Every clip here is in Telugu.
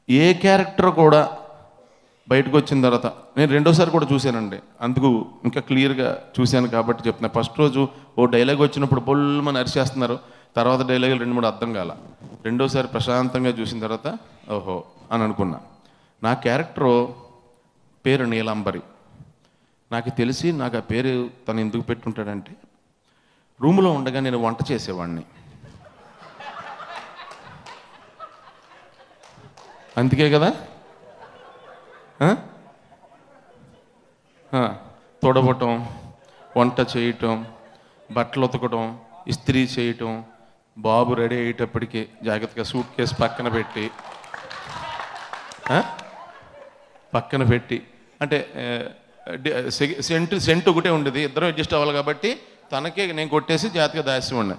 ఏ క్యారెక్టర్ కూడా బయటకు వచ్చిన తర్వాత నేను రెండోసారి కూడా చూశానండి అందుకు ఇంకా క్లియర్గా చూశాను కాబట్టి చెప్తున్నా ఫస్ట్ రోజు ఓ డైలాగ్ వచ్చినప్పుడు బొల్లమని అరిచేస్తున్నారు తర్వాత డైలాగులు రెండు మూడు అర్థం కాల రెండోసారి ప్రశాంతంగా చూసిన తర్వాత ఓహో అని అనుకున్నా నా క్యారెక్టరు పేరు నీలాంబరి నాకు తెలిసి నాకు ఆ పేరు తను ఎందుకు పెట్టుంటాడంటే రూమ్లో ఉండగా నేను వంట చేసేవాడిని అందుకే కదా ఆ? ఆ, తొడవటం వంట చేయటం బట్టలు ఉతకటం ఇస్త్రీ చేయటం బాబు రెడీ అయ్యేటప్పటికి జాగ్రత్తగా సూట్ కేసు పక్కన పెట్టి ఆ? పక్కన పెట్టి అంటే ఆ, డి- సె- సెంట్ సెంట్ ఒకటే ఉండేది ఇద్దరం అడ్జస్ట్ అవ్వాలి కాబట్టి తనకే నేను కొట్టేసి జాగ్రత్తగా దాసి ఉండే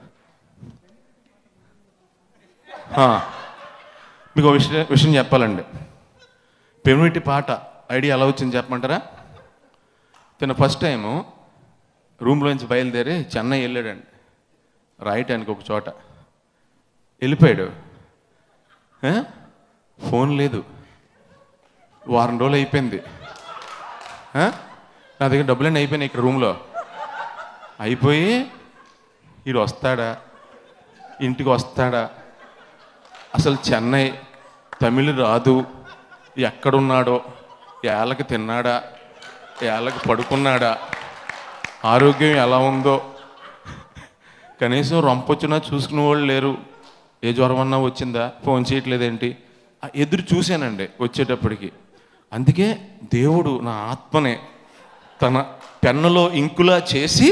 మీకు ఒక విషయం విషయం చెప్పాలండి పెమిటి పాట ఐడియా ఎలా వచ్చింది చెప్పమంటారా తను ఫస్ట్ టైము రూమ్లోంచి బయలుదేరి చెన్నై వెళ్ళాడండి రాయటానికి ఒక చోట వెళ్ళిపోయాడు ఆ? ఫోన్ లేదు వారం రోజులు అయిపోయింది ఆ? నా దగ్గర డబ్బులన్నీ అయిపోయినాయి ఇక్కడ రూమ్లో అయిపోయి వీడు వస్తాడా ఇంటికి వస్తాడా అసలు చెన్నై తమిళ రాదు ఎక్కడున్నాడో ఏళ్ళకి తిన్నాడా ఏళ్ళకి పడుకున్నాడా ఆరోగ్యం ఎలా ఉందో కనీసం రొంపొచ్చినా చూసుకునే వాళ్ళు లేరు ఏ జ్వరం అన్నా వచ్చిందా ఫోన్ చేయట్లేదేంటి ఆ ఎదురు చూశానండి వచ్చేటప్పటికి అందుకే దేవుడు నా ఆత్మనే తన పెన్నులో ఇంకులా చేసి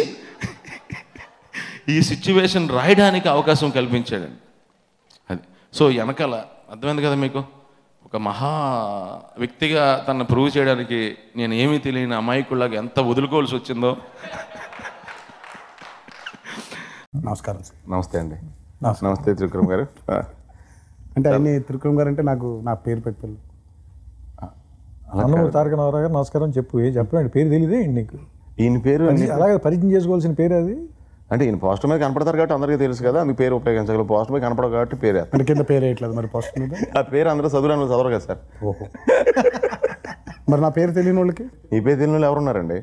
ఈ సిచ్యువేషన్ రాయడానికి అవకాశం కల్పించాడండి అది సో వెనకాల అర్థమైంది కదా మీకు ఒక మహా వ్యక్తిగా తను ప్రూవ్ చేయడానికి నేను ఏమీ తెలియని అమాయకుల్లాగా ఎంత వదులుకోవాల్సి వచ్చిందో నమస్కారం సార్ నమస్తే అండి నమస్తే. నమస్తే త్రివిక్రమ్ గారు ఆ, అంటే ఆయన త్రికం గారు అంటే నాకు నా పేరు పెట్టారు అన్నమూరి తారక రామారావు గారు నమస్కారం చెప్పు ఏ చెప్పండి పేరు తెలియదే నీకు ఈయన పేరు పరిచయం- అలాగే పరిచయం చేసుకోవాల్సిన పేరు అది అంటే ఈయన పోస్టర్ మీద కనపడతారు కాబట్టి అందరికీ తెలుసు కదా అందుకు పేరు ఉపయోగించగల పోస్టర్ మీద కనపడదు కాబట్టి పేరు వేస్తారు. అంటే కింద పేరు వేయట్లేదు మరి పోస్ట్ మీద ఆ పేరు అందరూ చదువురాను చదవరు కదా సార్ ఓహో మరి నా పేరు తెలియని వాళ్ళకి ఈ పేరు తెలియని వాళ్ళు ఎవరున్నారండి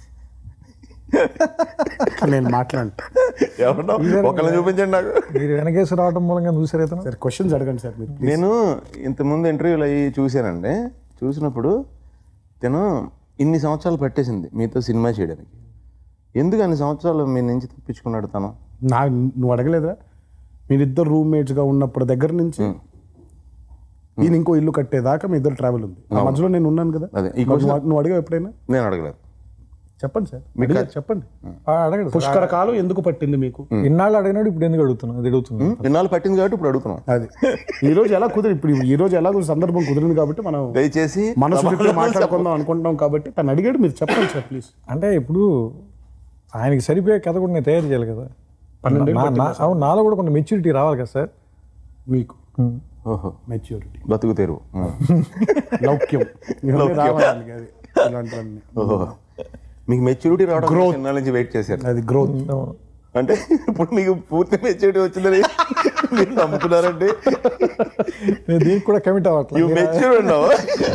నేను మాట్లాడు ఎవరున్నా ఒకళ్ళని చూపించండి నాకు మీరు వెనకేసి రావడం మూలంగా చూసారు ఇతను సార్ క్వశ్చన్స్ అడగండి సార్ మీరు నేను ఇంతకుముందు ఇంటర్వ్యూలు అయ్యి చూశానండి చూసినప్పుడు తను ఇన్ని సంవత్సరాలు పట్టేసింది మీతో సినిమా చేయడానికి ఎందుకు అన్ని సంవత్సరాలు మీ నుంచి తప్పించుకున్నాడు తను నా నువ్వు అడగలేదా మీరిద్దరు రూమ్మేట్స్గా ఉన్నప్పుడు దగ్గర నుంచి ఈయన ఇంకో ఇల్లు కట్టేదాకా మీ ఇద్దరు ట్రావెల్ ఉంది ఆ మధ్యలో నేను ఉన్నాను కదా అదే, ఈ మరి నువ్వు నువ్వు అడిగావు ఎప్పుడైనా నేను అడగలేదు చెప్పండి సార్ అడిగారు, చెప్పండి ఆ, అడగడు సార్. పుష్కర కాలం ఎందుకు పట్టింది మీకు ఇన్నాళ్ళు అడిగినాడు ఇప్పుడు ఎందుకు అడుగుతున్నావు అది అడుగుతున్నాను ఇన్నాళ్ళు పట్టింది కాబట్టి ఇప్పుడు అడుగుతున్నాం అది ఈ రోజు ఎలా కుదిరి ఇప్పుడు ఈ రోజు ఎలా సందర్భం కుదిరింది కాబట్టి మనం దయచేసి మనసు విప్పి మాట్లాడుకుందాం అనుకుంటాం కాబట్టి తను అడిగాడు మీరు చెప్పండి సార్ ప్లీజ్ అంటే ఇప్పుడు ఆయనకి సరిపోయే కథ కూడా నేను తయారు చేయాలి కదా పన్నెండేళ్ళు నా- నా- అవును నాలో కూడా కొంచెం మెచ్యూరిటీ రావాలి కదా సార్ మీకు ఓహో మెచ్యూరిటీ బతుకు తెరువు ఉం. లౌక్యం ఇవన్నీ రావాలి అది ఇలాంటివన్నీ ఓహో మీకు మెచ్యూరిటీ రావడం కోసం ఇన్నాళ్ళ నుంచి వెయిట్ చేశారు అది గ్రోత్ అవును. అంటే ఇప్పుడు మీకు పూర్తి మెచ్యూరిటీ వచ్చిందని మీరు నమ్ముతున్నారండి నేను దీనికి కూడా కమిట్ యూ అవ్వట్లేదు మెచ్యూర్ ఉన్నావు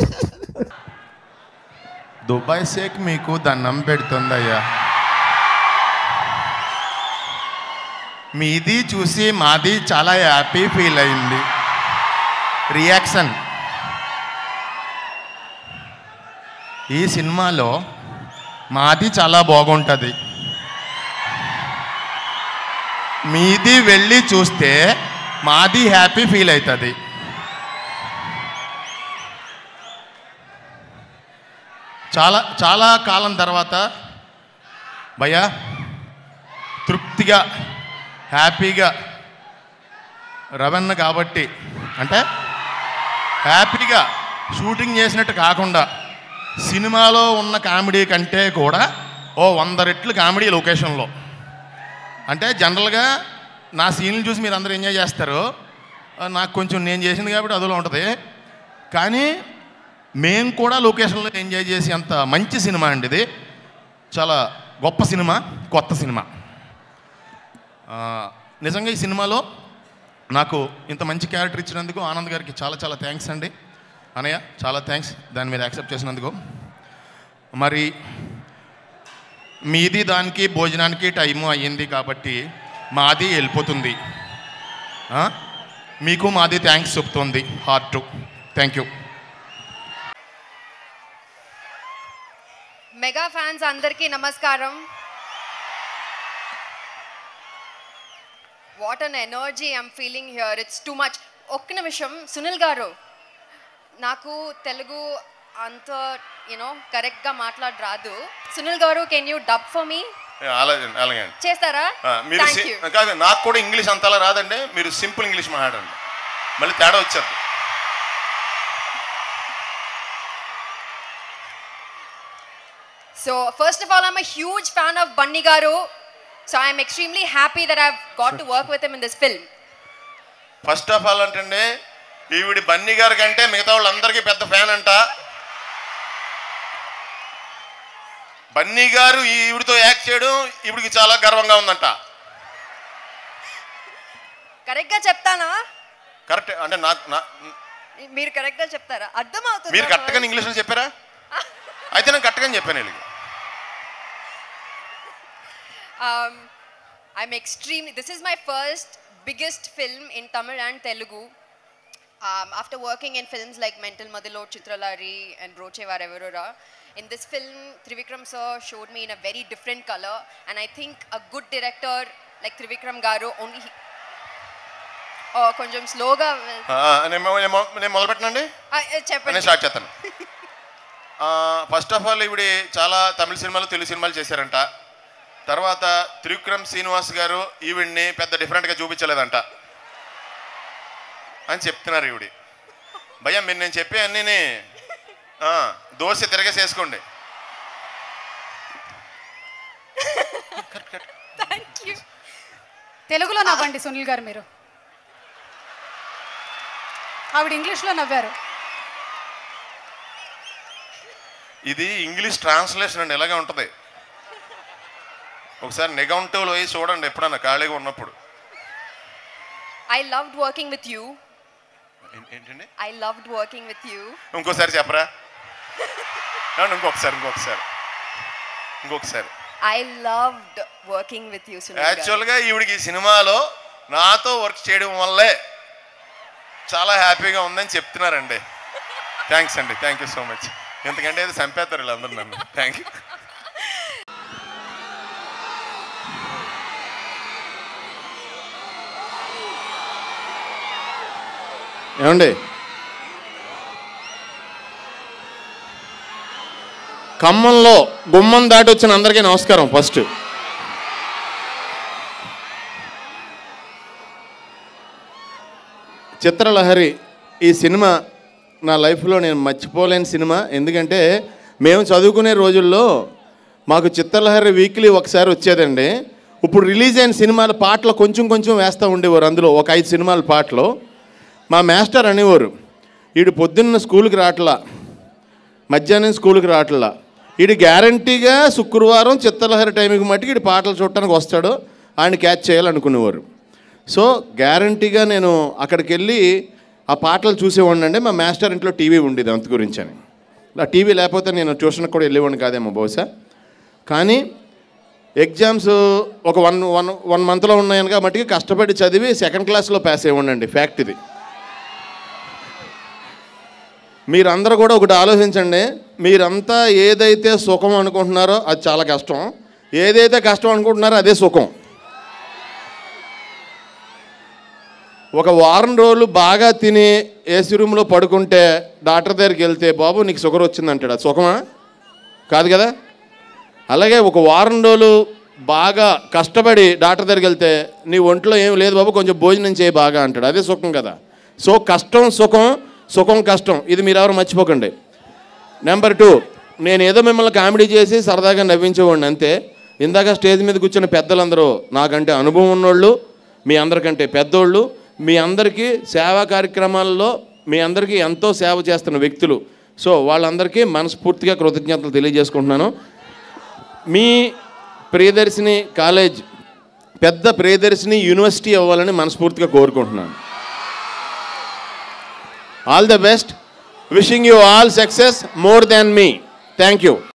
దుబాయ్ షేక్ మీకు దండం పెడుతుందయ్యా మీది చూసి మాది చాలా హ్యాపీ ఫీల్ అయింది రియాక్షన్ ఈ సినిమాలో మాది చాలా బాగుంటుంది మీది వెళ్ళి చూస్తే మాది హ్యాపీ ఫీల్ అవుతుంది చాలా చాలా కాలం తర్వాత భయ్యా తృప్తిగా హ్యాపీగా రవణ కాబట్టి అంటే హ్యాపీగా షూటింగ్ చేసినట్టు కాకుండా సినిమాలో ఉన్న కామెడీ కంటే కూడా ఓ వంద రెట్లు కామెడీ లొకేషన్లో అంటే జనరల్గా నా సీన్లు చూసి మీరు అందరూ ఎంజాయ్ చేస్తారు ఆ, నాకు కొంచెం నేను చేసింది కాబట్టి అదిలో ఉంటుంది కానీ మేము కూడా లొకేషన్లో ఎంజాయ్ చేసి అంత మంచి సినిమా అండి ఇది చాలా గొప్ప సినిమా కొత్త సినిమా ఆ, నిజంగా ఈ సినిమాలో నాకు ఇంత మంచి క్యారెక్టర్ ఇచ్చినందుకు ఆనంద్ గారికి చాలా చాలా థ్యాంక్స్ అండి అనయ్య చాలా థ్యాంక్స్ దాన్ని మీరు యాక్సెప్ట్ చేసినందుకు మరి మీది దానికి భోజనానికి టైము అయ్యింది కాబట్టి మాది వెళ్ళిపోతుంది ఆ? మీకు మాది థ్యాంక్స్ చెప్తుంది heart thank you mega fans అందరికీ నమస్కారం what an energy I'm feeling here it's too much ఒక్క నిమిషం సునీల్ గారు నాకు తెలుగు అంత యూనో కరెక్ట్గా మాట్లాడ రాదు సునీల్ గారు can you dub for me అలాగే అలాగే అండి చేస్తారా ఆ, మీరు థ్యాంక్ సి- యూ కాదు నాకు కూడా ఇంగ్లీష్ అంతలా రాదండి మీరు సింపుల్ ఇంగ్లీష్ మాట్లాడండి మళ్ళీ తేడా వచ్చేది So, first of all, I'm a huge fan of Bunny Garu. So, I'm extremely happy that I've got to work with him in this film. First of all అంటే ఈవిడి బన్నీ గారి కంటే మిగతా వాళ్ళందరికీ పెద్ద ఫ్యాన్ అంట బన్నీ గారు ఈవిడితో యాక్ట్ చేయడం ఈవిడికి చాలా గర్వంగా ఉందంట కరెక్ట్గా చెప్తానా కరెక్ట్ అంటే నాకు నా- మీరు కరెక్ట్గా చెప్తారా అర్థమవుతుంది మీరు కరెక్ట్గా ఇంగ్లీష్లో చెప్పారా అయితే నేను కరెక్ట్గా చెప్పాను వీళ్ళకి um, I'm extremely. This is my first biggest film in Tamil and Telugu. Um, after working in films like Mental Madilo, Chitralari, and Roche Varevarora, in this film, Trivikram sir showed me in a very different color, and I think a good director like Trivikram Garu only. He, oh, కొంచెం స్లోగా ఆ, నేను మొ- నేను మొ- నేను మొదలుపెట్టనండి నేను చెప్పండి స్టార్ట్ చేస్తాను ఫస్ట్ ఆఫ్ ఆల్ ఇవిడి చాలా తమిళ సినిమాలు తెలుగు సినిమాలు చేశారంట తర్వాత త్రివిక్రమ్ శ్రీనివాస్ గారు ఈవిడ్ని పెద్ద డిఫరెంట్గా చూపించలేదంట అని చెప్తున్నారు ఈవిడి భయ్యా మీరు నేను చెప్పే అన్నీ దోశ తిరగేసేసుకోండి థ్యాంక్ యూ తెలుగులో నవ్వండి సునీల్ గారు మీరు ఆవిడ ఇంగ్లీష్లో నవ్వారు ఇది ఇంగ్లీష్ ట్రాన్స్లేషన్ అండి ఇలాగే ఉంటుంది ఒకసారి నెగౌంటివ్లో వేసి చూడండి ఎప్పుడన్నా ఖాళీగా ఉన్నప్పుడు I loved working with you ఏం- ఏంటండి I loved working with you ఇంకోసారి చెప్పరా ఏమండి, ఇంకొకసారి ఇంకొకసారి ఇంకొకసారి I loved working with you Sunil గారు. యాక్చువల్గా ఈవిడికి ఈ సినిమాలో నాతో వర్క్ చేయడం వల్లే చాలా హ్యాపీగా ఉందని చెప్తున్నారండి థ్యాంక్స్ అండి థ్యాంక్ యూ సో మచ్ ఎందుకంటే ఇది చంపేస్తారు వీళ్ళందరూ నన్ను థ్యాంక్ యూ ఏమండి ఖమ్మంలో గుమ్మం దాటి వచ్చిన అందరికీ నమస్కారం ఫస్ట్ చిత్రలహరి ఈ సినిమా నా లైఫ్లో నేను మర్చిపోలేని సినిమా ఎందుకంటే మేము చదువుకునే రోజుల్లో మాకు చిత్రలహరి వీక్లీ ఒకసారి వచ్చేదండి ఇప్పుడు రిలీజ్ అయిన సినిమాల పాటలు కొంచెం కొంచెం వేస్తూ ఉండేవారు అందులో ఒక ఐదు సినిమాల పాటలు మా మాస్టర్ అనేవారు వీడు పొద్దున్న స్కూల్కి రావట్లా మధ్యాహ్నం స్కూల్కి రావట్లా వీడు గ్యారంటీగా శుక్రవారం చిత్రలహరి టైంకి మట్టుకు వీడు పాటలు చూడటానికి వస్తాడు ఆయన క్యాచ్ చేయాలనుకునేవారు సో గ్యారంటీగా నేను అక్కడికి వెళ్ళి ఆ పాటలు చూసేవాడిని అండి మా మాస్టర్ ఇంట్లో టీవీ ఉండేది అంత గురించి అని ఆ టీవీ లేకపోతే నేను ట్యూషన్కి కూడా వెళ్ళేవాడిని కాదేమో బహుశా కానీ ఎగ్జామ్స్ ఒక వన్ వన్ వన్ మంత్లో ఉన్నాయని కాబట్టి కష్టపడి చదివి సెకండ్ క్లాస్లో పాస్ అయ్యండి ఫ్యాక్ట్ ఇది మీరందరూ కూడా ఒకటి ఆలోచించండి మీరంతా ఏదైతే సుఖం అనుకుంటున్నారో అది చాలా కష్టం ఏదైతే కష్టం అనుకుంటున్నారో అదే సుఖం ఒక వారం రోజులు బాగా తిని ఏసీ రూమ్లో పడుకుంటే డాక్టర్ దగ్గరికి వెళ్తే బాబు నీకు షుగర్ వచ్చింది అంటాడు అది సుఖమా కాదు కదా అలాగే ఒక వారం రోజులు బాగా కష్టపడి డాక్టర్ దగ్గరికి వెళ్తే నీ ఒంట్లో ఏం లేదు బాబు కొంచెం భోజనం చేయి బాగా అంటాడు అదే సుఖం కదా సో కష్టం సుఖం సుఖం కష్టం ఇది మీరు ఎవరు మర్చిపోకండి నెంబర్ టూ నేను ఏదో మిమ్మల్ని కామెడీ చేసి సరదాగా నవ్వించేవాడిని అంతే ఇందాక స్టేజ్ మీద కూర్చున్న పెద్దలందరూ నాకంటే అనుభవం ఉన్నోళ్ళు మీ అందరికంటే పెద్దోళ్ళు మీ అందరికీ సేవా కార్యక్రమాల్లో మీ అందరికీ ఎంతో సేవ చేస్తున్న వ్యక్తులు సో వాళ్ళందరికీ మనస్ఫూర్తిగా కృతజ్ఞతలు తెలియజేసుకుంటున్నాను మీ ప్రియదర్శిని కాలేజ్ పెద్ద ప్రియదర్శిని యూనివర్సిటీ అవ్వాలని మనస్ఫూర్తిగా కోరుకుంటున్నాను all the best wishing you all success more than me thank you